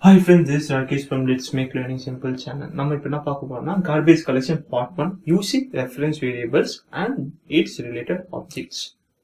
Hi friends this Rakesh from let's make learning simple channel நம்ம இப்போ என்ன பார்க்க போறோம்னா garbage collection part one using reference variables and it's related objects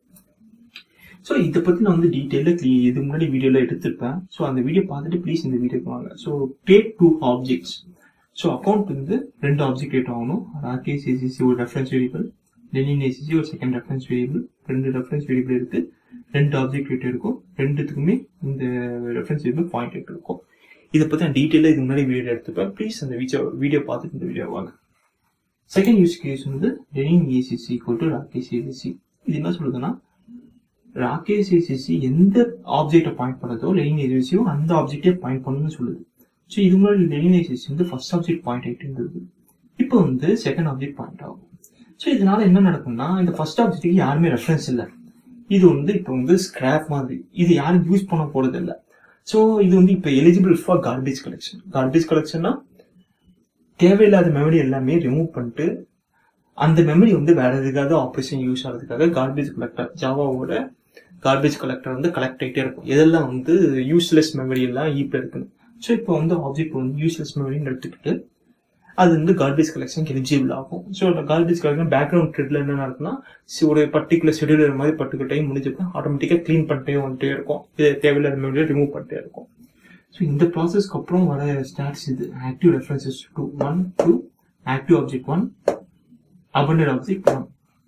so இதை பற்றி நான் வந்து டீட்டெயிலாக க்ளீ இது முன்னாடி வீடியோவில் எடுத்திருப்பேன் ஸோ அந்த வீடியோ பார்த்துட்டு ப்ளீஸ் இந்த வீடியோக்கு வாங்க so take two objects so account வந்து ரெண்டு ஆப்ஜெக்ட் கிரியேட் ஆகணும் ராகேஷ் ஏசிசி ஒரு ரெஃபரன்ஸ் வேரியபிள் லெனின் ஏசிசி ஒரு செகண்ட் ரெஃபரன்ஸ் வேரியபிள் ரெண்டு ரெஃபரன்ஸ் வேரியபிள் இருக்கு ரெண்டு ஆப்ஜெக்ட் கிரியேட் இருக்கும் ரெண்டுத்துக்குமே இந்த ரெஃபரன்ஸ் வேரியபிள் பாயிண்ட் இருக்கும் இதை பற்றி நான் டீட்டெயிலாக இது முன்னாடி வீடியோ எடுத்துப்பேன் ப்ளீஸ் அந்த வீடியோ வீடியோ பார்த்துட்டு இந்த வீடியோ வாங்க செகண்ட் யூஸ் கேஸ் வந்து Lenin ACC equal to Rakesh ACC இது என்ன சொல்லுதுன்னா ராகேஷ் ஏசிசி எந்த ஆப்ஜெக்டை பாயிண்ட் பண்ணுறதோ லெனின் ஏசிசியும் அந்த ஆப்ஜெக்டே பாயிண்ட் பண்ணணும்னு சொல்லுது ஸோ இது முன்னாடி லெனின் ஏசிசி வந்து ஃபர்ஸ்ட் ஆப்ஜெக்ட் பாயிண்ட் ஆகிட்டு இருந்தது இப்போ வந்து செகண்ட் ஆப்ஜெக்ட் பாயிண்ட் ஆகும் ஸோ இதனால என்ன நடக்கும்னா இந்த ஃபர்ஸ்ட் ஆப்ஜெக்ட்டுக்கு யாருமே ரெஃபரன்ஸ் இல்லை இது வந்து இப்போ வந்து ஸ்கிராப் மாதிரி இது யாரும் யூஸ் பண்ண போறது இல்லை ஸோ இது வந்து இப்போ eligible for garbage collection garbage கலெக்ஷன்னா தேவையில்லாத மெமரி எல்லாமே ரிமூவ் பண்ணிட்டு அந்த மெமரி வந்து வேற எதுக்காக ஆப்ரேஷன் யூஸ் ஆகிறதுக்காக கார்பேஜ் கலெக்டர் ஜாவாவோட கார்பேஜ் கலெக்டர் வந்து கலெக்ட் ஆகிட்டே இருக்கும் எதெல்லாம் வந்து யூஸ்லெஸ் மெமரி எல்லாம் ஈப்பில் இருக்குன்னு ஸோ இப்போ வந்து ஆப்ஜெக்ட் வந்து யூஸ்லெஸ் மெமரின்னு எடுத்துக்கிட்டு அது வந்து கார்பேஜ் கலெக்ஷனுக்கு எலிஜிபிள் ஆகும் ஸோ கார்பேஜ் கலெக்ஷன் பேக்ரவுண்ட் ட்ரெட்ல என்ன நடக்குன்னா ஒரு பர்டிகுலர் ஷெடியூலர் மாதிரி பர்டிகுலர் டைம் முடிஞ்சப்போ ஆட்டோமேட்டிக்காக க்ளீன் பண்ணிட்டே வந்துட்டே இருக்கும் இது தேவையில்லாத மெமரியை ரிமூவ் பண்ணிட்டே இருக்கும் ஸோ இந்த ப்ராசஸ்க்கு அப்புறம் வர ஸ்டார்ட்ஸ் இது active references two one two active object one abandoned object one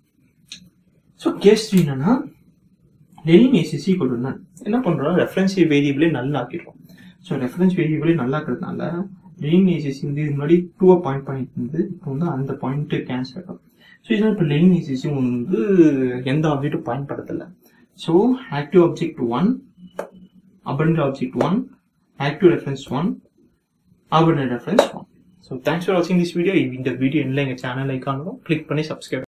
so case three என்னன்னா லெனின் ஏசிசி கொண்டு நன் என்ன பண்ணுறோம் ரெஃபரன்ஸ் வேரியபிளே நல்லா ஆக்கிடுறோம் ஸோ ரெஃபரன்ஸ் வேரியபிளே நல்லா இருக்கிறதுனால லெனின் ஏசிசி வந்து இது முன்னாடி டூவை பாயிண்ட் பண்ணிட்டு இருந்து இப்போ வந்து அந்த பாயிண்ட்டு கேன்சல் ஆகும் ஸோ இதனால் இப்போ லெனின் ஏசிசி வந்து எந்த ஆப்ஜெக்ட்டும் பயன்படுத்தலை so active object one abundant object 1, active reference 1, abundant reference 1. So thanks for watching this video. இந்த வீடியோ இல்லை எங்கள் சேனல் ஐக்கானும் கிளிக் பண்ணி சப்ஸ்கிரைப்